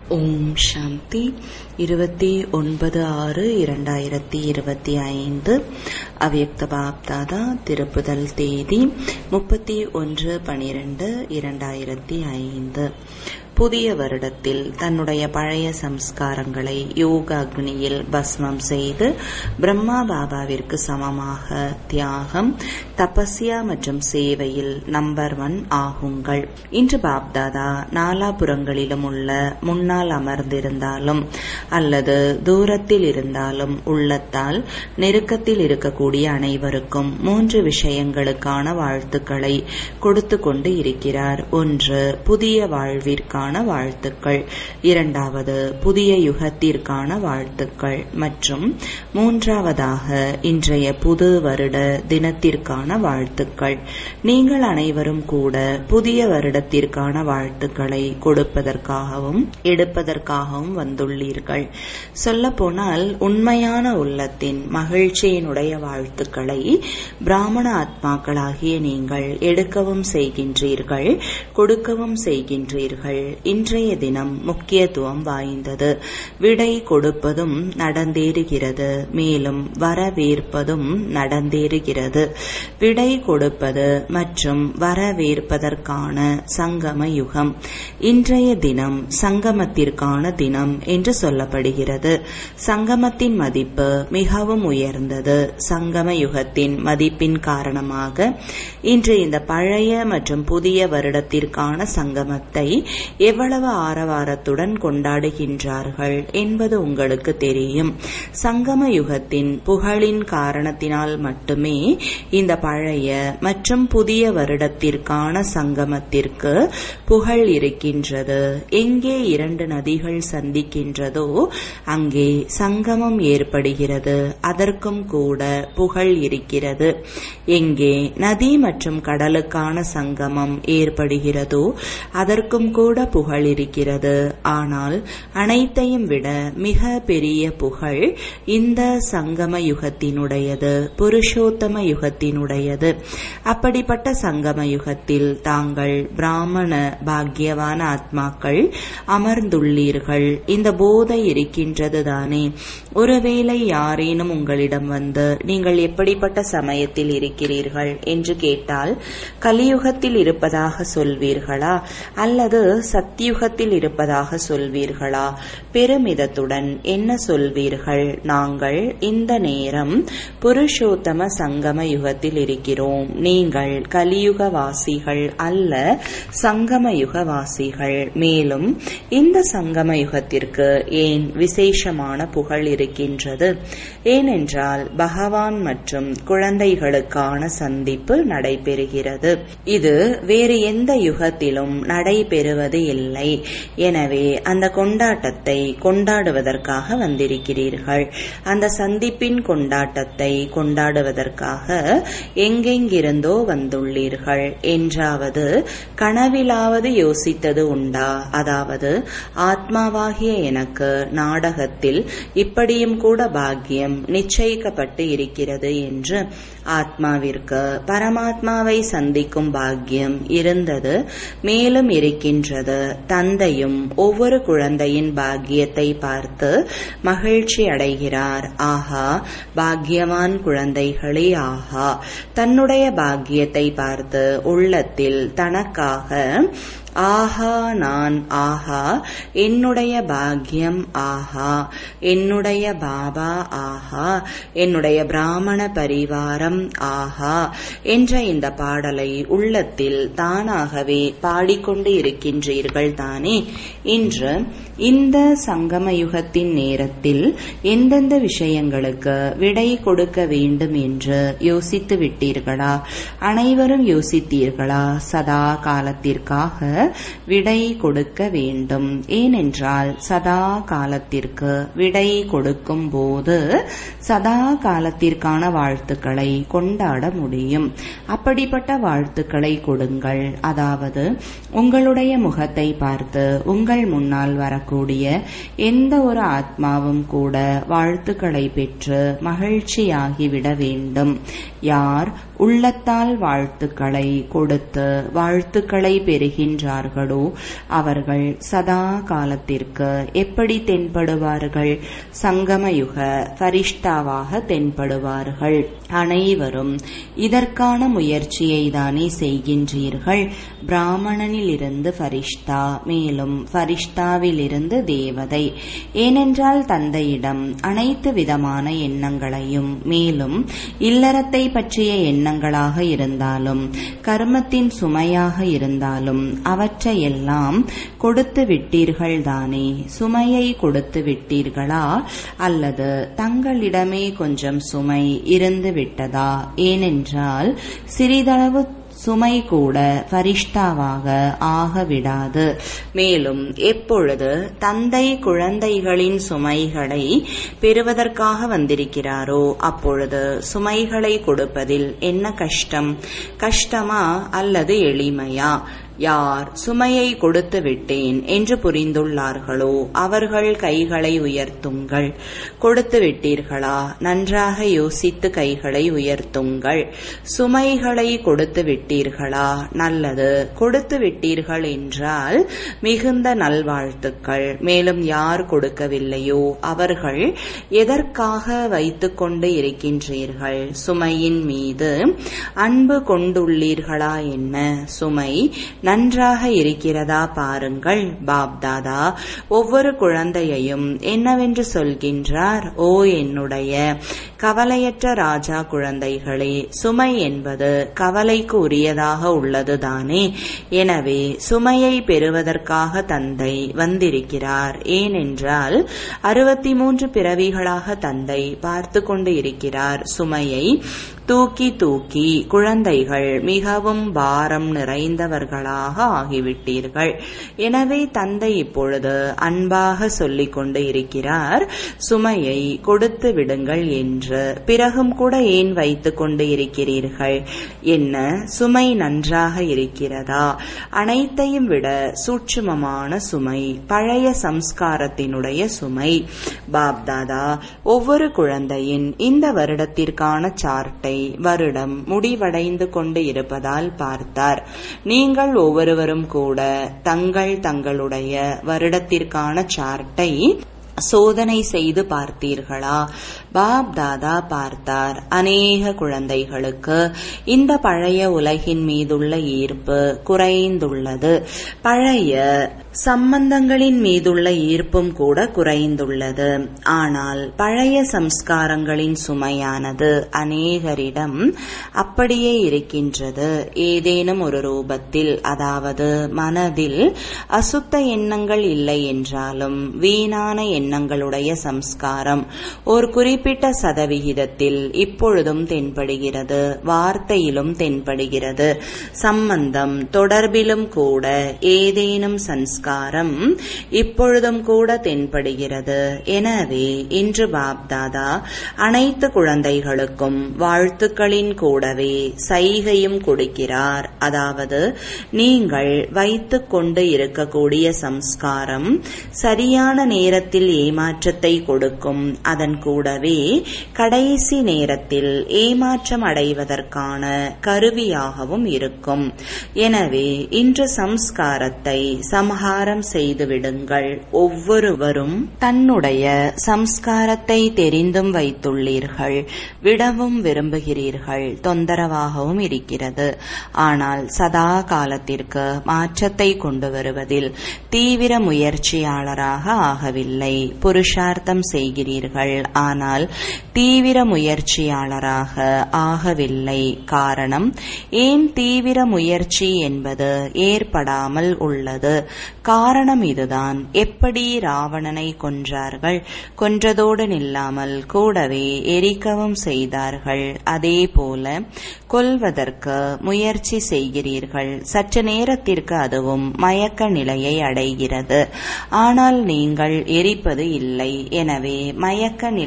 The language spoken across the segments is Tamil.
ஓம் சாந்தி இருபத்தி ஒன்பது ஆறு இரண்டாயிரத்தி இருபத்தி ஐந்து அவ்யக்த பாப்தாதா திருப்புதல் தேதி முப்பத்தி ஒன்று பனிரெண்டு இரண்டாயிரத்தி ஐந்து புதிய வருடத்தில் தன்னுடைய பழைய சம்ஸ்காரங்களை யோக அக்னியில் பஸ்மம் செய்து பிரம்மா பாபாவிற்கு சமமாக தியாகம் தபஸ்யா மற்றும் சேவையில் நம்பர் ஒன் ஆகுங்கள் இன்று பாப்தாதா நாலாபுறங்களிலும் உள்ள முன்னால் அமர்ந்திருந்தாலும் அல்லது தூரத்தில் இருந்தாலும் உள்ளத்தால் நெருக்கத்தில் இருக்கக்கூடிய அனைவருக்கும் மூன்று விஷயங்களுக்கான வாழ்த்துக்களை கொடுத்து கொண்டு இருக்கிறார் ஒன்று புதிய வாழ்விற்கான வாழ்த்துக்கள் இரண்டாவது புதிய யுகத்திற்கான வாழ்த்துக்கள் மற்றும் மூன்றாவதாக இன்றைய புது வருட தினத்திற்கான வாழ்த்துக்கள் நீங்கள் அனைவரும் கூட புதிய வருடத்திற்கான வாழ்த்துக்களை கொடுப்பதற்காகவும் எடுப்பதற்காகவும் வந்துள்ளீர்கள் சொல்லப்போனால் உண்மையான உள்ளத்தின் மகிழ்ச்சியினுடைய வாழ்த்துக்களை பிராமண ஆத்மாக்களாகிய நீங்கள் எடுக்கவும் செய்கின்றீர்கள் கொடுக்கவும் செய்கின்றீர்கள் இன்றைய தினம் முக்கியத்துவம் வாய்ந்தது விடை கொடுப்பதும் நடந்தேறுகிறது மேலும் வரவேற்பதும் நடந்தேறுகிறது விடை கொடுப்பது மற்றும் வரவேற்பதற்கான சங்கம யுகம் இன்றைய தினம் சங்கமத்திற்கான தினம் என்று சொல்லப்படுகிறது சங்கமத்தின் மதிப்பு மிகவும் உயர்ந்தது சங்கம யுகத்தின் மதிப்பின் காரணமாக இன்று இந்த பழைய மற்றும் புதிய வருடத்திற்கான சங்கமத்தை எவ்வளவு ஆரவாரத்துடன் கொண்டாடுகின்றார்கள் என்பது உங்களுக்கு தெரியும் சங்கம யுகத்தின் புகழின் காரணத்தினால் மட்டுமே இந்த பழைய மற்றும் புதிய வருடத்திற்கான சங்கமத்திற்கு புகழ் இருக்கின்றது எங்கே இரண்டு நதிகள் சந்திக்கின்றதோ அங்கே சங்கமம் ஏற்படுகிறது அதற்கும் கூட புகழ் இருக்கிறது எங்கே நதி மற்றும் கடலுக்கான சங்கமம் ஏற்படுகிறதோ அதற்கும் கூட புகழ் இருக்கிறது ஆனால் அனைத்தையும் விட மிக பெரிய புகழ் இந்த சங்கம யுகத்தினுடையது புருஷோத்தம யுகத்தினுடையது அப்படிப்பட்ட சங்கம யுகத்தில் தாங்கள் பிராமண பாக்கியவான ஆத்மாக்கள் அமர்ந்துள்ளீர்கள் இந்த போதை இருக்கின்றது தானே ஒருவேளை யாரேனும் உங்களிடம் வந்து நீங்கள் எப்படிப்பட்ட சமயத்தில் இருக்கிறீர்கள் என்று கேட்டால் கலியுகத்தில் இருப்பதாக சொல்வீர்களா அல்லது சத்தியுகத்தில் இருப்பதாக சொல்வீர்களா பெருமிதத்துடன் என்ன சொல்வீர்கள் நாங்கள் இந்த நேரம் புருஷோத்தம சங்கம யுகத்தில் இருக்கிறோம் நீங்கள் கலியுக வாசிகள் அல்ல சங்கம யுக வாசிகள் மேலும் இந்த சங்கம யுகத்திற்கு ஏன் விசேஷமான புகழ் இருக்கின்றது ஏனென்றால் பகவான் மற்றும் குழந்தைகளுக்கான சந்திப்பு நடைபெறுகிறது இது வேறு எந்த யுகத்திலும் நடைபெறுவது இல்லை எனவே அந்த கொண்டாட்டத்தை கொண்டாடுவதற்காக வந்திருக்கிறீர்கள் அந்த சந்திப்பின் கொண்டாட்டத்தை கொண்டாடுவதற்காக எங்கெங்கிருந்தோ வந்துள்ளீர்கள் என்றாவது கனவிலாவது யோசித்தது உண்டா அதாவது ஆத்மாவாகிய எனக்கு நாடகத்தில் இப்படியும் கூட பாக்கியம் நிச்சயிக்கப்பட்டு இருக்கிறது என்று ஆத்மாவிற்கு பரமாத்மாவை சந்திக்கும் பாக்கியம் இருந்தது மேலும் இருக்கின்றது தந்தையும் ஒவ்வொரு குழந்தையின் பாக்கியத்தை பார்த்து மகிழ்ச்சி அடைகிறார் ஆஹா பாக்கியவான் குழந்தைகளே ஆஹா தன்னுடைய பாக்கியத்தை பார்த்து உள்ளத்தில் தனக்காக ஆஹா நான் ஆஹா என்னுடைய பாக்கியம் ஆஹா என்னுடைய பாபா ஆஹா என்னுடைய பிராமண பரிவாரம் ஆஹா என்ற இந்த பாடலை உள்ளத்தில் தானாகவே பாடிக்கொண்டு இருக்கின்றீர்கள் தானே இன்று இந்த சங்கம யுகத்தின் நேரத்தில் எந்தெந்த விஷயங்களுக்கு விடை கொடுக்க வேண்டும் என்று யோசித்து விட்டீர்களா அனைவரும் யோசித்தீர்களா சதா காலத்திற்காக விடை கொடுக்க வேண்டும் ஏனென்றால் சதா காலத்திற்கு விடை கொடுக்கும் போது சதா காலத்திற்கான வாழ்த்துக்களை கொண்டாட முடியும் அப்படிப்பட்ட வாழ்த்துக்களை கொடுங்கள் அதாவது உங்களுடைய முகத்தை பார்த்து உங்கள் முன்னால் வரக்கூடிய எந்த ஒரு ஆத்மாவும் கூட வாழ்த்துக்களை பெற்று மகிழ்ச்சியாகிவிட வேண்டும் யார் உள்ளத்தால் வாழ்த்துக்களை கொடுத்து வாழ்த்துக்களை பெறுகின்ற இருக்கின்றார்களோ அவர்கள் சதா காலத்திற்கு எப்படி தென்படுவார்கள் சங்கமயுக பரிஷ்டாவாக தென்படுவார்கள் அனைவரும் இதற்கான முயற்சியை தானே செய்கின்றீர்கள் பிராமணனிலிருந்து ஃபரிஷ்தா மேலும் ஃபரிஷ்தாவிலிருந்து தேவதை ஏனென்றால் தந்தையிடம் அனைத்து விதமான எண்ணங்களையும் மேலும் இல்லறத்தை பற்றிய எண்ணங்களாக இருந்தாலும் கர்மத்தின் சுமையாக இருந்தாலும் அவற்றையெல்லாம் கொடுத்து விட்டீர்கள் தானே சுமையை கொடுத்து விட்டீர்களா அல்லது தங்களிடமே கொஞ்சம் சுமை இருந்து விட்டதா ஏனென்றால் சிறிதளவு சுமை கூட பரிஷ்டாவாக ஆகவிடாது மேலும் எப்பொழுது தந்தை குழந்தைகளின் சுமைகளை பெறுவதற்காக வந்திருக்கிறாரோ அப்பொழுது சுமைகளை கொடுப்பதில் என்ன கஷ்டம் கஷ்டமா அல்லது எளிமையா யார் சுமையை கொடுத்து விட்டேன் என்று புரிந்துள்ளார்களோ அவர்கள் கைகளை உயர்த்துங்கள் கொடுத்து விட்டீர்களா நன்றாக யோசித்து கைகளை உயர்த்துங்கள் சுமைகளை கொடுத்து விட்டீர்களா நல்லது கொடுத்து விட்டீர்கள் என்றால் மிகுந்த நல்வாழ்த்துக்கள் மேலும் யார் கொடுக்கவில்லையோ அவர்கள் எதற்காக வைத்துக் கொண்டு இருக்கின்றீர்கள் சுமையின் மீது அன்பு கொண்டுள்ளீர்களா என்ன சுமை நன்றாக இருக்கிறதா பாருங்கள் பாப்தாதா ஒவ்வொரு குழந்தையையும் என்னவென்று சொல்கின்றார் ஓ என்னுடைய கவலையற்ற ராஜா குழந்தைகளே சுமை என்பது கவலைக்கு உரியதாக உள்ளதுதானே எனவே சுமையை பெறுவதற்காக தந்தை வந்திருக்கிறார் ஏனென்றால் அறுபத்தி மூன்று பிறவிகளாக தந்தை பார்த்து கொண்டு இருக்கிறார் சுமையை தூக்கி தூக்கி குழந்தைகள் மிகவும் பாரம் நிறைந்தவர்களாக ஆகிவிட்டீர்கள் எனவே தந்தை இப்பொழுது அன்பாக சொல்லிக் கொண்டு இருக்கிறார் சுமையை கொடுத்து விடுங்கள் என்று பிறகும் கூட ஏன் வைத்துக் கொண்டு இருக்கிறீர்கள் என்ன சுமை நன்றாக இருக்கிறதா அனைத்தையும் விட சூட்சுமமான சுமை பழைய சம்ஸ்காரத்தினுடைய சுமை பாப்தாதா ஒவ்வொரு குழந்தையின் இந்த வருடத்திற்கான சார்ட்டை வருடம் முடிவடைந்து கொண்டு இருப்பதால் பார்த்தார் நீங்கள் ஒவ்வொருவரும் கூட தங்கள் தங்களுடைய வருடத்திற்கான சார்ட்டை சோதனை செய்து பார்த்தீர்களா பாப் தாதா பார்த்தார் அநேக குழந்தைகளுக்கு இந்த பழைய உலகின் மீதுள்ள ஈர்ப்பு குறைந்துள்ளது பழைய சம்பந்தங்களின் மீதுள்ள ஈர்ப்பும் கூட குறைந்துள்ளது ஆனால் பழைய சம்ஸ்காரங்களின் சுமையானது அநேகரிடம் அப்படியே இருக்கின்றது ஏதேனும் ஒரு ரூபத்தில் அதாவது மனதில் அசுத்த எண்ணங்கள் இல்லை என்றாலும் வீணான எண்ணங்களுடைய சம்ஸ்காரம் ஒரு குறிப்பிட்ட சதவிகிதத்தில் இப்பொழுதும் தென்படுகிறது வார்த்தையிலும் தென்படுகிறது சம்பந்தம் தொடர்பிலும் கூட ஏதேனும் சன்ஸ்காரம் இப்பொழுதும் கூட தென்படுகிறது எனவே இன்று பாப்தாதா அனைத்து குழந்தைகளுக்கும் வாழ்த்துக்களின் கூடவே சைகையும் கொடுக்கிறார் அதாவது நீங்கள் வைத்துக் கொண்டு இருக்கக்கூடிய சம்ஸ்காரம் சரியான நேரத்தில் ஏமாற்றத்தை கொடுக்கும் அதன் கூடவே கடைசி நேரத்தில் ஏமாற்றம் அடைவதற்கான கருவியாகவும் இருக்கும் எனவே இன்று சம்ஸ்காரத்தை சம்ஹாரம் செய்து விடுங்கள் ஒவ்வொருவரும் தன்னுடைய சம்ஸ்காரத்தை தெரிந்தும் வைத்துள்ளீர்கள் விடவும் விரும்புகிறீர்கள் தொந்தரவாகவும் இருக்கிறது ஆனால் சதா காலத்திற்கு மாற்றத்தை கொண்டு வருவதில் தீவிர முயற்சியாளராக ஆகவில்லை புருஷார்த்தம் செய்கிறீர்கள் ஆனால் தீவிர முயற்சியாளராக ஆகவில்லை காரணம் ஏன் தீவிர முயற்சி என்பது ஏற்படாமல் உள்ளது காரணம் இதுதான் எப்படி ராவணனை கொன்றார்கள் கொன்றதோடு நில்லாமல் கூடவே எரிக்கவும் செய்தார்கள் அதே போல கொல்வதற்கு முயற்சி செய்கிறீர்கள் சற்று நேரத்திற்கு அதுவும் மயக்க நிலையை அடைகிறது ஆனால் நீங்கள் எரிப்பது இல்லை எனவே மயக்க நிலையில்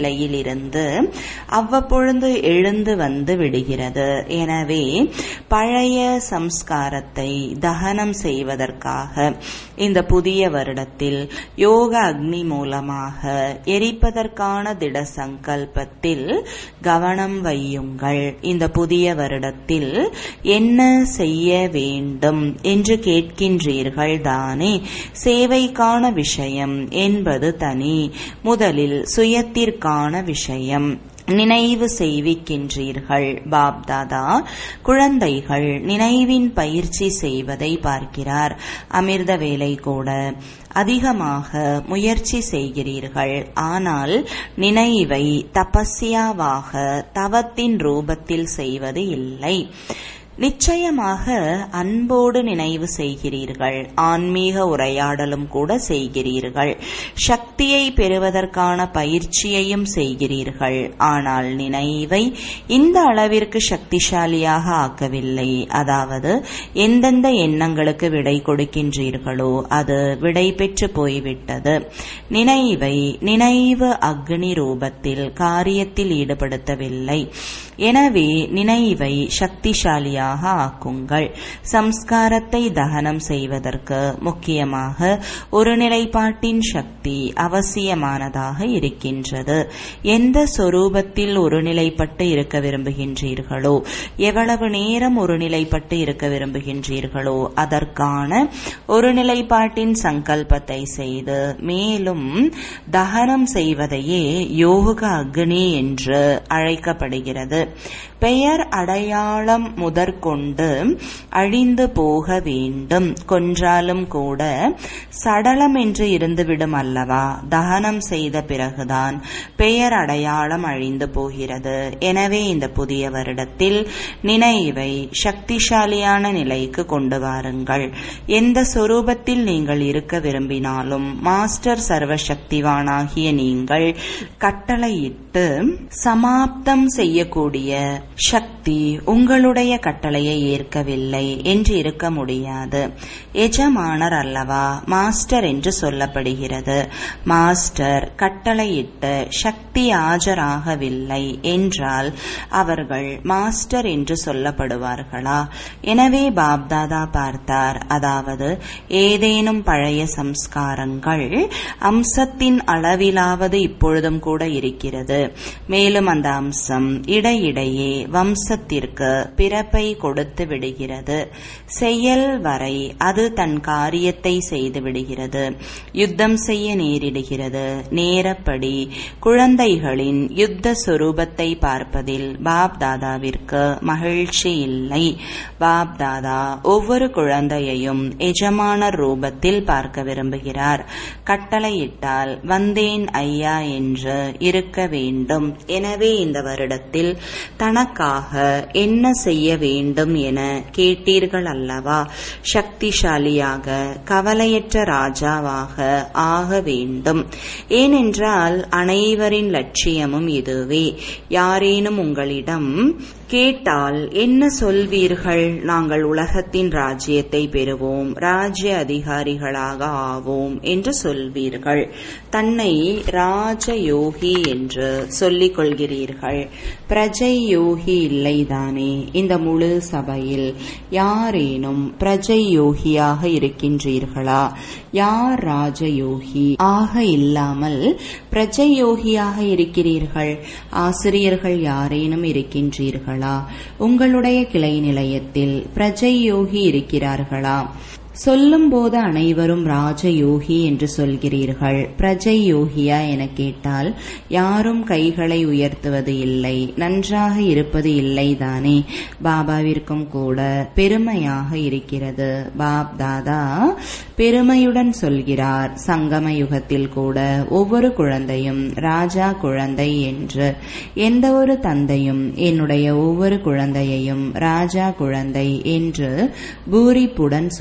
நிலையிலிருந்து அவ்வப்பொழுது எழுந்து வந்து விடுகிறது எனவே பழைய சம்ஸ்காரத்தை தகனம் செய்வதற்காக இந்த புதிய வருடத்தில் யோக அக்னி மூலமாக எரிப்பதற்கான திட சங்கல்பத்தில் கவனம் வையுங்கள் இந்த புதிய வருடத்தில் என்ன செய்ய வேண்டும் என்று கேட்கின்றீர்கள் தானே சேவைக்கான விஷயம் என்பது தனி முதலில் சுயத்திற்கான விஷயம் நினைவு செய்விக்கின்றீர்கள் பாப்தாதா குழந்தைகள் நினைவின் பயிற்சி செய்வதை பார்க்கிறார் அமிர்த வேலை கூட அதிகமாக முயற்சி செய்கிறீர்கள் ஆனால் நினைவை தபஸ்யாவாக தவத்தின் ரூபத்தில் செய்வது இல்லை நிச்சயமாக அன்போடு நினைவு செய்கிறீர்கள் ஆன்மீக உரையாடலும் கூட செய்கிறீர்கள் சக்தியை பெறுவதற்கான பயிற்சியையும் செய்கிறீர்கள் ஆனால் நினைவை இந்த அளவிற்கு சக்திசாலியாக ஆக்கவில்லை அதாவது எந்தெந்த எண்ணங்களுக்கு விடை கொடுக்கின்றீர்களோ அது விடை பெற்று போய்விட்டது நினைவை நினைவு அக்னி ரூபத்தில் காரியத்தில் ஈடுபடுத்தவில்லை எனவே நினைவை சக்திசாலியாக ஆக்குங்கள் சம்ஸ்காரத்தை தகனம் செய்வதற்கு முக்கியமாக ஒரு நிலைப்பாட்டின் சக்தி அவசியமானதாக இருக்கின்றது எந்த சொரூபத்தில் ஒருநிலைப்பட்டு இருக்க விரும்புகின்றீர்களோ எவ்வளவு நேரம் ஒருநிலைப்பட்டு இருக்க விரும்புகின்றீர்களோ அதற்கான ஒரு நிலைப்பாட்டின் சங்கல்பத்தை செய்து மேலும் தகனம் செய்வதையே யோக அக்னி என்று அழைக்கப்படுகிறது பெயர் அடையாளம் முதற்கொண்டு அழிந்து போக வேண்டும் கொன்றாலும் கூட சடலம் என்று இருந்துவிடும் அல்லவா தகனம் செய்த பிறகுதான் பெயர் அடையாளம் அழிந்து போகிறது எனவே இந்த புதிய வருடத்தில் நினைவை சக்திசாலியான நிலைக்கு கொண்டு வாருங்கள் எந்த சொரூபத்தில் நீங்கள் இருக்க விரும்பினாலும் மாஸ்டர் சர்வசக்திவானாகிய நீங்கள் கட்டளையிட்டு சமாப்தம் செய்யக்கூடிய சக்தி உங்களுடைய கட்டளையை ஏற்கவில்லை என்று இருக்க முடியாது எஜமானர் அல்லவா மாஸ்டர் என்று சொல்லப்படுகிறது மாஸ்டர் கட்டளையிட்டு சக்தி ஆஜராகவில்லை என்றால் அவர்கள் மாஸ்டர் என்று சொல்லப்படுவார்களா எனவே பாப்தாதா பார்த்தார் அதாவது ஏதேனும் பழைய சம்ஸ்காரங்கள் அம்சத்தின் அளவிலாவது இப்பொழுதும் கூட இருக்கிறது மேலும் அந்த அம்சம் இடையிடையே வம்சத்திற்கு பிறப்பை கொடுத்து விடுகிறது செயல் வரை அது தன் காரியத்தை செய்து விடுகிறது யுத்தம் செய்ய நேரிடுகிறது நேரப்படி குழந்தைகளின் யுத்த சொரூபத்தை பார்ப்பதில் பாப் தாதாவிற்கு மகிழ்ச்சி இல்லை பாப் தாதா ஒவ்வொரு குழந்தையையும் எஜமானர் ரூபத்தில் பார்க்க விரும்புகிறார் கட்டளையிட்டால் வந்தேன் ஐயா என்று இருக்க வேண்டும் எனவே இந்த வருடத்தில் தனக்காக என்ன செய்ய வேண்டும் என கேட்டீர்கள் அல்லவா சக்திசாலியாக கவலையற்ற ராஜாவாக ஆக வேண்டும் ஏனென்றால் அனைவரின் லட்சியமும் இதுவே யாரேனும் உங்களிடம் கேட்டால் என்ன சொல்வீர்கள் நாங்கள் உலகத்தின் ராஜ்யத்தை பெறுவோம் ராஜ்ய அதிகாரிகளாக ஆவோம் என்று சொல்வீர்கள் தன்னை ராஜயோகி என்று சொல்லிக் கொள்கிறீர்கள் பிரஜை யோகி இல்லைதானே இந்த முழு சபையில் யாரேனும் பிரஜை யோகியாக இருக்கின்றீர்களா யார் ராஜயோகி ஆக இல்லாமல் பிரஜை யோகியாக இருக்கிறீர்கள் ஆசிரியர்கள் யாரேனும் இருக்கின்றீர்களா உங்களுடைய கிளை நிலையத்தில் பிரஜை யோகி இருக்கிறார்களா சொல்லும்போது அனைவரும் ராஜயோகி என்று சொல்கிறீர்கள் பிரஜை யோகியா என கேட்டால் யாரும் கைகளை உயர்த்துவது இல்லை நன்றாக இருப்பது இல்லைதானே பாபாவிற்கும் கூட பெருமையாக இருக்கிறது பாப் தாதா பெருமையுடன் சொல்கிறார் சங்கம யுகத்தில் கூட ஒவ்வொரு குழந்தையும் ராஜா குழந்தை என்று எந்த ஒரு தந்தையும் என்னுடைய ஒவ்வொரு குழந்தையையும் ராஜா குழந்தை என்று பூரிப்புடன் சொல்ல முடியும்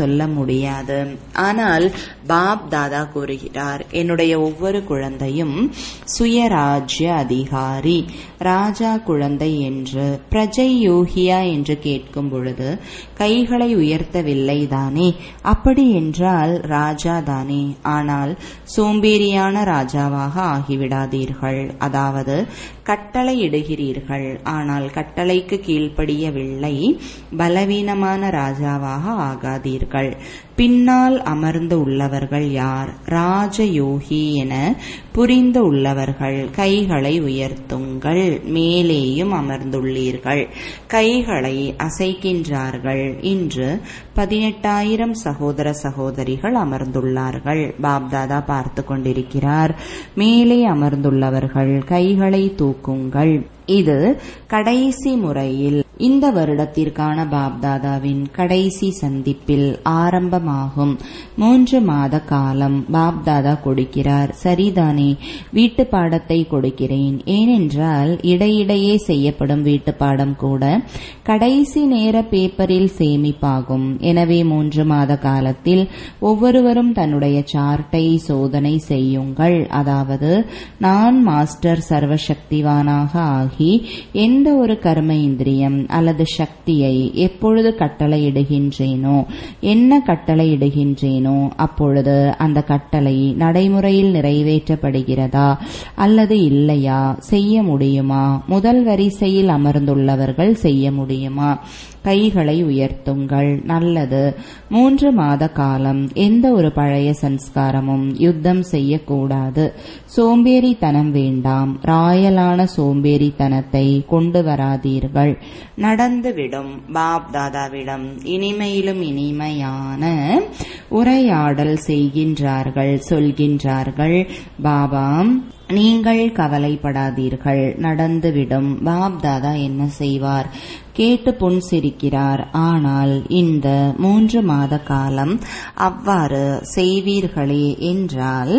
முடியாது ஆனால் பாப் தாதா கூறுகிறார் என்னுடைய ஒவ்வொரு குழந்தையும் சுயராஜ்ய அதிகாரி ராஜா குழந்தை என்று பிரஜை யோகியா என்று கேட்கும் பொழுது கைகளை உயர்த்தவில்லை தானே அப்படி என்றால் ராஜா தானே ஆனால் சோம்பேறியான ராஜாவாக ஆகிவிடாதீர்கள் அதாவது கட்டளை இடுகிறீர்கள் ஆனால் கட்டளைக்கு கீழ்ப்படியவில்லை பலவீனமான ராஜாவாக ஆகாதீர்கள் பின்னால் அமர்ந்து உள்ளவர்கள் யார் ராஜயோகி என புரிந்து உள்ளவர்கள் கைகளை உயர்த்துங்கள் மேலேயும் அமர்ந்துள்ளீர்கள் கைகளை அசைக்கின்றார்கள் இன்று பதினெட்டாயிரம் சகோதர சகோதரிகள் அமர்ந்துள்ளார்கள் பாப்தாதா பார்த்து கொண்டிருக்கிறார் மேலே அமர்ந்துள்ளவர்கள் கைகளை தூக்குங்கள் இது கடைசி முறையில் இந்த வருடத்திற்கான பாப்தாதாவின் கடைசி சந்திப்பில் ஆரம்பமாகும் மூன்று மாத காலம் பாப்தாதா கொடுக்கிறார் சரிதானே வீட்டு பாடத்தை கொடுக்கிறேன் ஏனென்றால் இடையிடையே செய்யப்படும் வீட்டு பாடம் கூட கடைசி நேர பேப்பரில் சேமிப்பாகும் எனவே மூன்று மாத காலத்தில் ஒவ்வொருவரும் தன்னுடைய சார்ட்டை சோதனை செய்யுங்கள் அதாவது நான் மாஸ்டர் சர்வசக்திவானாக ஆகி எந்த ஒரு கர்ம இந்திரியம் அல்லது சக்தியை எப்பொழுது கட்டளையிடுகின்றேனோ என்ன கட்டளையிடுகின்றேனோ அப்பொழுது அந்த கட்டளை நடைமுறையில் நிறைவேற்றப்படுகிறதா அல்லது இல்லையா செய்ய முடியுமா முதல் வரிசையில் அமர்ந்துள்ளவர்கள் செய்ய முடியுமா கைகளை உயர்த்துங்கள் நல்லது மூன்று மாத காலம் எந்த ஒரு பழைய சன்ஸ்காரமும் யுத்தம் செய்யக்கூடாது சோம்பேறித்தனம் வேண்டாம் ராயலான சோம்பேறித்தனத்தை கொண்டு வராதீர்கள் நடந்துவிடும் பாப் தாதாவிடம் இனிமையிலும் இனிமையான உரையாடல் செய்கின்றார்கள் சொல்கின்றார்கள் பாபா நீங்கள் கவலைப்படாதீர்கள் நடந்துவிடும் பாப் தாதா என்ன செய்வார் கேட்டு புன் சிரிக்கிறார் ஆனால் இந்த மூன்று மாத காலம் அவ்வாறு செய்வீர்களே என்றால்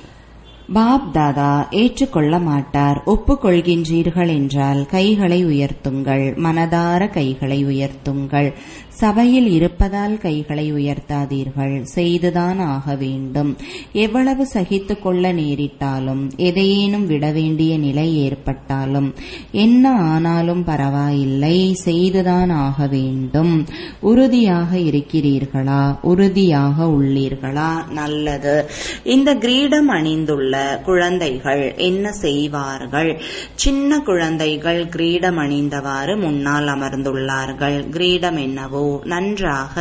பாப் தாதா ஏற்றுக்கொள்ள மாட்டார் ஒப்புக்கொள்கின்றீர்கள் என்றால் கைகளை உயர்த்துங்கள் மனதார கைகளை உயர்த்துங்கள் சபையில் இருப்பதால் கைகளை உயர்த்தாதீர்கள் செய்துதான் ஆக வேண்டும் எவ்வளவு சகித்து கொள்ள நேரிட்டாலும் எதையேனும் விட வேண்டிய நிலை ஏற்பட்டாலும் என்ன ஆனாலும் பரவாயில்லை செய்துதான் ஆக வேண்டும் உறுதியாக இருக்கிறீர்களா உறுதியாக உள்ளீர்களா நல்லது இந்த கிரீடம் அணிந்துள்ள குழந்தைகள் என்ன செய்வார்கள் சின்ன குழந்தைகள் கிரீடம் அணிந்தவாறு முன்னால் அமர்ந்துள்ளார்கள் கிரீடம் என்னவோ நன்றாக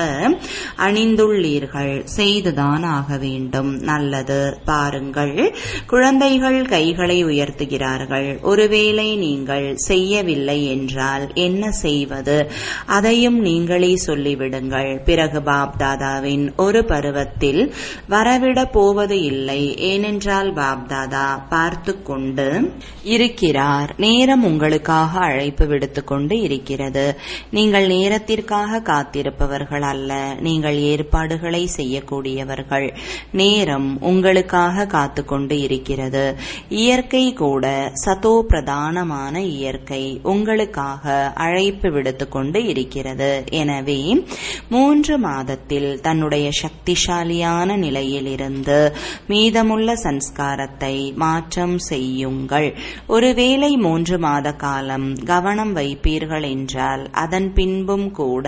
அணிந்துள்ளீர்கள் செய்துதான் ஆக வேண்டும் நல்லது பாருங்கள் குழந்தைகள் கைகளை உயர்த்துகிறார்கள் ஒருவேளை நீங்கள் செய்யவில்லை என்றால் என்ன செய்வது அதையும் நீங்களே சொல்லிவிடுங்கள் பிறகு பாப் தாதாவின் ஒரு பருவத்தில் வரவிட போவது இல்லை ஏனென்றால் பாப் தாதா பார்த்து கொண்டு இருக்கிறார் நேரம் உங்களுக்காக அழைப்பு விடுத்துக் கொண்டு இருக்கிறது நீங்கள் நேரத்திற்காக காத்திருப்பவர்கள் அல்ல நீங்கள் ஏற்பாடுகளை செய்யக்கூடியவர்கள் நேரம் உங்களுக்காக காத்து கொண்டு இருக்கிறது இயற்கை கூட சதோ பிரதானமான இயற்கை உங்களுக்காக அழைப்பு விடுத்துக் கொண்டு இருக்கிறது எனவே மூன்று மாதத்தில் தன்னுடைய சக்திசாலியான நிலையிலிருந்து மீதமுள்ள சன்ஸ்காரத்தை மாற்றம் செய்யுங்கள் ஒருவேளை மூன்று மாத காலம் கவனம் வைப்பீர்கள் என்றால் அதன் பின்பும் கூட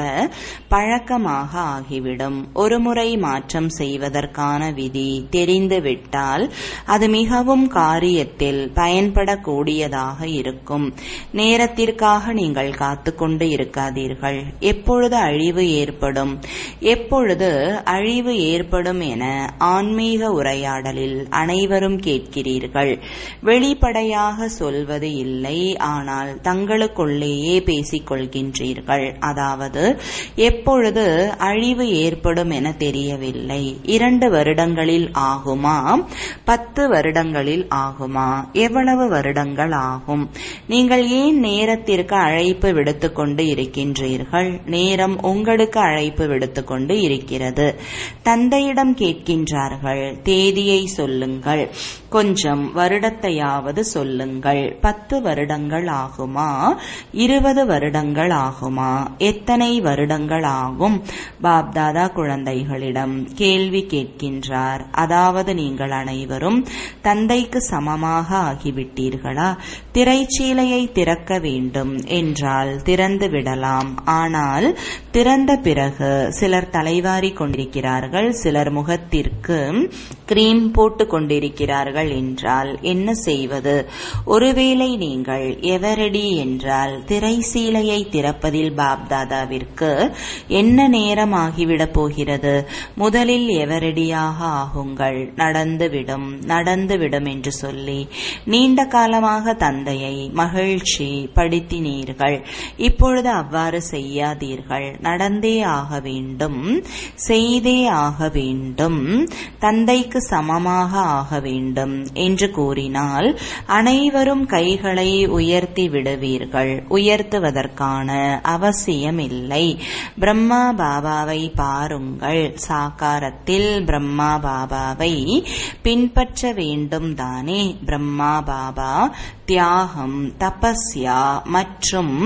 பழக்கமாக ஆகிவிடும் ஒருமுறை மாற்றம் செய்வதற்கான விதி தெரிந்துவிட்டால் அது மிகவும் காரியத்தில் பயன்படக்கூடியதாக இருக்கும் நேரத்திற்காக நீங்கள் காத்துக்கொண்டு இருக்காதீர்கள் எப்பொழுது அழிவு ஏற்படும் எப்பொழுது அழிவு ஏற்படும் என ஆன்மீக உரையாடலில் அனைவரும் கேட்கிறீர்கள் வெளிப்படையாக சொல்வது இல்லை ஆனால் தங்களுக்குள்ளேயே பேசிக் கொள்கின்றீர்கள் அதாவது எப்பொழுது அழிவு ஏற்படும் என தெரியவில்லை இரண்டு வருடங்களில் ஆகுமா பத்து வருடங்களில் ஆகுமா எவ்வளவு வருடங்கள் ஆகும் நீங்கள் ஏன் நேரத்திற்கு அழைப்பு விடுத்துக் கொண்டு இருக்கின்றீர்கள் நேரம் உங்களுக்கு அழைப்பு விடுத்துக் கொண்டு இருக்கிறது தந்தையிடம் கேட்கின்றார்கள் தேதியை சொல்லுங்கள் கொஞ்சம் வருடத்தையாவது சொல்லுங்கள் பத்து வருடங்கள் ஆகுமா இருபது வருடங்கள் ஆகுமா எத்தனை வருடங்கள் ஆகும் பாப்தாதா குழந்தைகளிடம் கேள்வி கேட்கின்றார் அதாவது நீங்கள் அனைவரும் தந்தைக்கு சமமாக ஆகிவிட்டீர்களா திரைச்சீலையை திறக்க வேண்டும் என்றால் திறந்து விடலாம் ஆனால் திறந்த பிறகு சிலர் தலைவாரி கொண்டிருக்கிறார்கள் சிலர் முகத்திற்கு கிரீம் போட்டு கொண்டிருக்கிறார்கள் என்றால் என்ன செய்வது ஒருவேளை நீங்கள் எவரடி என்றால் திரைசீலையை திறப்பதில் பாப்தாதாவிற்கு என்ன நேரம் ஆகிவிடப் போகிறது முதலில் எவரடியாக ஆகுங்கள் நடந்துவிடும் நடந்துவிடும் என்று சொல்லி நீண்ட காலமாக தந்தையை மகிழ்ச்சி படுத்தினீர்கள் இப்பொழுது அவ்வாறு செய்யாதீர்கள் நடந்தே ஆக வேண்டும் செய்தே ஆக வேண்டும் தந்தைக்கு சமமாக ஆக வேண்டும் என்று கூறினால் அனைவரும் கைகளை உயர்த்தி விடுவீர்கள் உயர்த்துவதற்கான அவசியமில்லை பிரம்மா பாபாவை பாருங்கள் சாக்காரத்தில் பிரம்மா பாபாவை பின்பற்ற வேண்டும் தானே பிரம்மா பாபா தியாகம் தபஸ்யா மற்றும்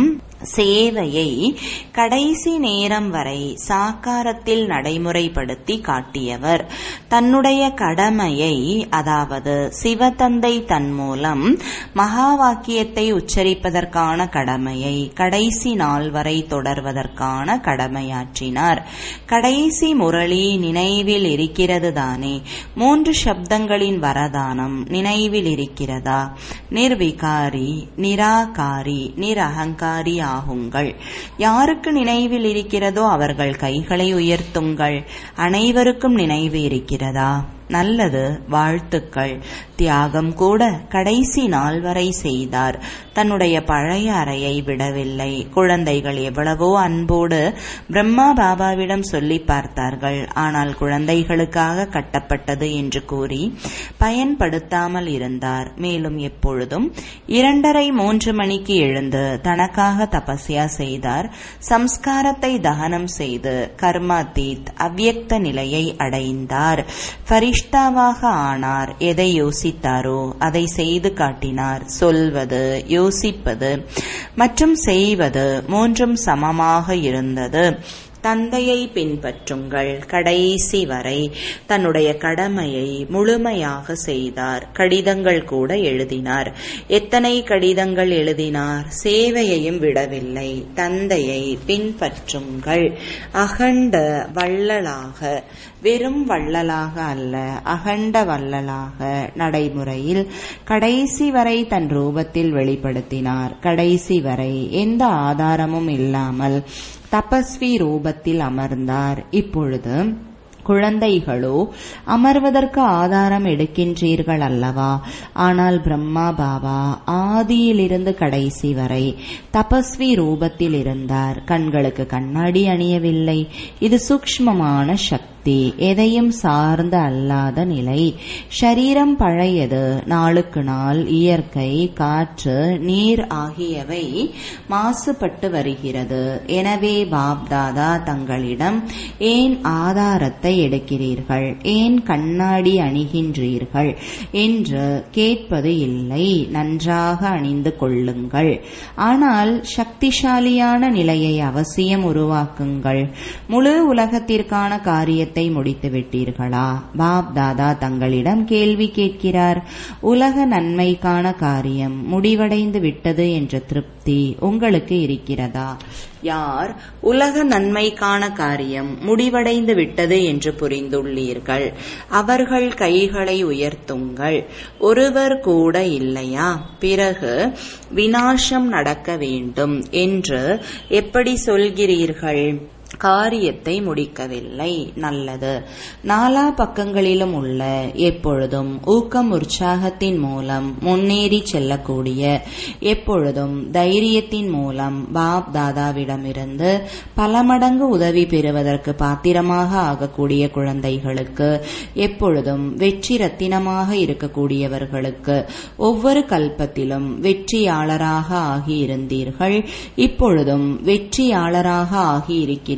சேவையை கடைசி நேரம் வரை சாக்காரத்தில் நடைமுறைப்படுத்தி காட்டியவர் தன்னுடைய கடமையை அதாவது சிவதந்தை தன் மூலம் மகா வாக்கியத்தை உச்சரிப்பதற்கான கடமையை கடைசி நாள் வரை தொடர்வதற்கான கடமையாற்றினார் கடைசி முரளி நினைவில் இருக்கிறது தானே மூன்று சப்தங்களின் வரதானம் நினைவில் இருக்கிறதா நிர்விகாரி நிராகாரி நிரகங்காரி ஆகுங்கள் யாருக்கு நினைவில் இருக்கிறதோ அவர்கள் கைகளை உயர்த்துங்கள் அனைவருக்கும் நினைவு இருக்கிறதா நல்லது வாழ்த்துக்கள் தியாகம் கூட கடைசி நாள் வரை செய்தார் தன்னுடைய பழைய அறையை விடவில்லை குழந்தைகள் எவ்வளவோ அன்போடு பிரம்மா பாபாவிடம் சொல்லி பார்த்தார்கள் ஆனால் குழந்தைகளுக்காக கட்டப்பட்டது என்று கூறி பயன்படுத்தாமல் இருந்தார் மேலும் எப்பொழுதும் இரண்டரை மூன்று மணிக்கு எழுந்து தனக்காக தபஸ்யா செய்தார் சம்ஸ்காரத்தை தகனம் செய்து கர்மாதீத் அவ்யக்த நிலையை அடைந்தார் ஃபரிஷ்தாவாக ஆனார் எதை யோசித்தாரோ அதை செய்து காட்டினார் சொல்வது யோசிப்பது மற்றும் செய்வது மூன்றும் சமமாக இருந்தது தந்தையை பின்பற்றுங்கள் கடைசி வரை தன்னுடைய கடமையை முழுமையாக செய்தார் கடிதங்கள் கூட எழுதினார் எத்தனை கடிதங்கள் எழுதினார் சேவையையும் விடவில்லை தந்தையை பின்பற்றுங்கள் அகண்ட வள்ளலாக வெறும் வள்ளலாக அல்ல அகண்ட வள்ளலாக நடைமுறையில் கடைசி வரை தன் ரூபத்தில் வெளிப்படுத்தினார் கடைசி வரை எந்த ஆதாரமும் இல்லாமல் தபஸ்வி ரூபத்தில் அமர்ந்தார் இப்பொழுது குழந்தைகளோ அமர்வதற்கு ஆதாரம் எடுக்கின்றீர்கள் அல்லவா ஆனால் பிரம்மா பாபா ஆதியிலிருந்து கடைசி வரை தபஸ்வி ரூபத்தில் இருந்தார் கண்களுக்கு கண்ணாடி அணியவில்லை இது சூக்ஷ்மமான சக்தி எதையும் சார்ந்த அல்லாத நிலை ஷரீரம் பழையது நாளுக்கு நாள் இயற்கை காற்று நீர் ஆகியவை மாசுபட்டு வருகிறது எனவே பாப்தாதா தங்களிடம் ஏன் ஆதாரத்தை எடுக்கிறீர்கள் ஏன் கண்ணாடி அணிகின்றீர்கள் என்று கேட்பது இல்லை நன்றாக அணிந்து கொள்ளுங்கள் ஆனால் சக்திசாலியான நிலையை அவசியம் உருவாக்குங்கள் முழு உலகத்திற்கான காரியத்தை முடித்து விட்டீர்களா பாப் தாதா தங்களிடம் கேள்வி கேட்கிறார் உலக நன்மைக்கான காரியம் முடிவடைந்து விட்டது என்ற திருப்தி உங்களுக்கு இருக்கிறதா யார் உலக நன்மைக்கான காரியம் முடிவடைந்து விட்டது என்று புரிந்துள்ளீர்கள் அவர்கள் கைகளை உயர்த்துங்கள் ஒருவர் கூட இல்லையா பிறகு வினாசம் நடக்க வேண்டும் என்று எப்படி சொல்கிறீர்கள் காரியத்தை முடிக்கவில்லை நல்லது நாலா பக்கங்களிலும் உள்ள எப்பொழுதும் ஊக்கம் உற்சாகத்தின் மூலம் முன்னேறி செல்லக்கூடிய எப்பொழுதும் தைரியத்தின் மூலம் பாப் தாதாவிடமிருந்து பல மடங்கு உதவி பெறுவதற்கு பாத்திரமாக ஆகக்கூடிய குழந்தைகளுக்கு எப்பொழுதும் வெற்றி ரத்தினமாக இருக்கக்கூடியவர்களுக்கு ஒவ்வொரு கல்பத்திலும் வெற்றியாளராக ஆகியிருந்தீர்கள் இப்பொழுதும் வெற்றியாளராக ஆகியிருக்கிறீர்கள்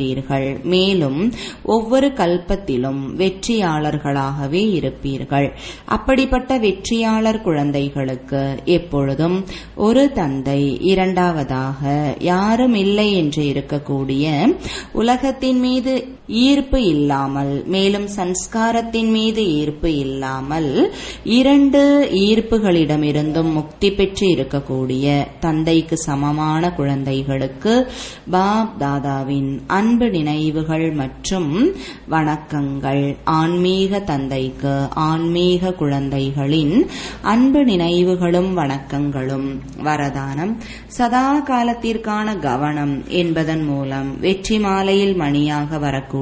இருக்கிறீர்கள் மேலும் ஒவ்வொரு கல்பத்திலும் வெற்றியாளர்களாகவே இருப்பீர்கள் அப்படிப்பட்ட வெற்றியாளர் குழந்தைகளுக்கு எப்பொழுதும் ஒரு தந்தை இரண்டாவதாக யாரும் இல்லை என்று இருக்கக்கூடிய உலகத்தின் மீது ஈர்ப்பு இல்லாமல் மேலும் சன்ஸ்காரத்தின் மீது ஈர்ப்பு இல்லாமல் இரண்டு ஈர்ப்புகளிடமிருந்தும் முக்தி பெற்று இருக்கக்கூடிய தந்தைக்கு சமமான குழந்தைகளுக்கு பாப் தாதாவின் அன்பு நினைவுகள் மற்றும் வணக்கங்கள் ஆன்மீக தந்தைக்கு ஆன்மீக குழந்தைகளின் அன்பு நினைவுகளும் வணக்கங்களும் வரதானம் சதா காலத்திற்கான கவனம் என்பதன் மூலம் வெற்றி மாலையில் மணியாக வரக்கூடிய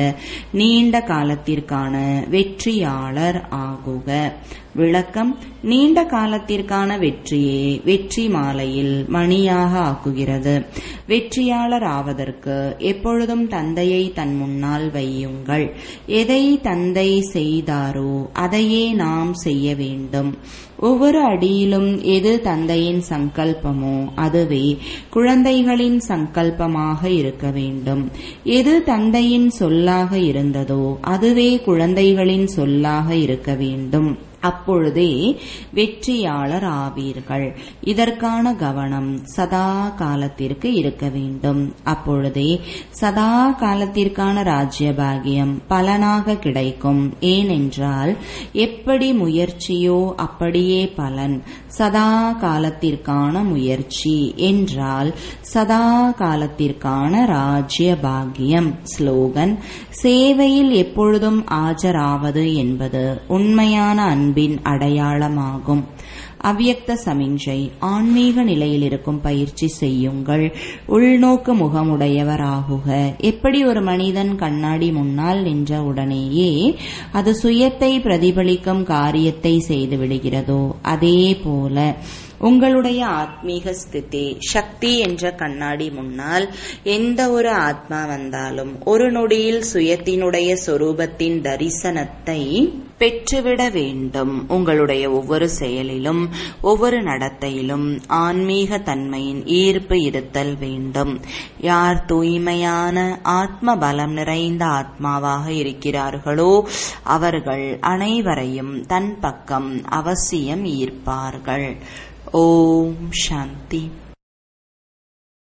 நீண்ட காலத்திற்கான வெற்றியாளர் ஆகுக விளக்கம் நீண்ட காலத்திற்கான வெற்றியே வெற்றி மாலையில் மணியாக ஆக்குகிறது வெற்றியாளர் ஆவதற்கு எப்பொழுதும் தந்தையை தன் முன்னால் வையுங்கள் எதை தந்தை செய்தாரோ அதையே நாம் செய்ய வேண்டும் ஒவ்வொரு அடியிலும் எது தந்தையின் சங்கல்பமோ அதுவே குழந்தைகளின் சங்கல்பமாக இருக்க வேண்டும் எது தந்தையின் சொல்லாக இருந்ததோ அதுவே குழந்தைகளின் சொல்லாக இருக்க வேண்டும் அப்பொழுதே வெற்றியாளர் ஆவீர்கள் இதற்கான கவனம் சதா காலத்திற்கு இருக்க வேண்டும் அப்பொழுதே சதா காலத்திற்கான ராஜ்ய பாகியம் பலனாக கிடைக்கும் ஏனென்றால் எப்படி முயற்சியோ அப்படியே பலன் சதா காலத்திற்கான முயற்சி என்றால் சதா காலத்திற்கான ராஜ்ய பாகியம் ஸ்லோகன் சேவையில் எப்பொழுதும் ஆஜராவது என்பது உண்மையான அன்பின் அடையாளமாகும் அவ்யக்த சமிஞ்சை ஆன்மீக நிலையில் இருக்கும் பயிற்சி செய்யுங்கள் உள்நோக்கு முகமுடையவராகுக எப்படி ஒரு மனிதன் கண்ணாடி முன்னால் நின்ற உடனேயே அது சுயத்தை பிரதிபலிக்கும் காரியத்தை செய்து விடுகிறதோ அதே போல உங்களுடைய ஆத்மீக ஸ்திதி சக்தி என்ற கண்ணாடி முன்னால் எந்த ஒரு ஆத்மா வந்தாலும் ஒரு நொடியில் சுயத்தினுடைய சொரூபத்தின் தரிசனத்தை பெற்றுவிட வேண்டும் உங்களுடைய ஒவ்வொரு செயலிலும் ஒவ்வொரு நடத்தையிலும் ஆன்மீக தன்மையின் ஈர்ப்பு இருத்தல் வேண்டும் யார் தூய்மையான ஆத்ம பலம் நிறைந்த ஆத்மாவாக இருக்கிறார்களோ அவர்கள் அனைவரையும் தன் பக்கம் அவசியம் ஈர்ப்பார்கள் ஓம் சாந்தி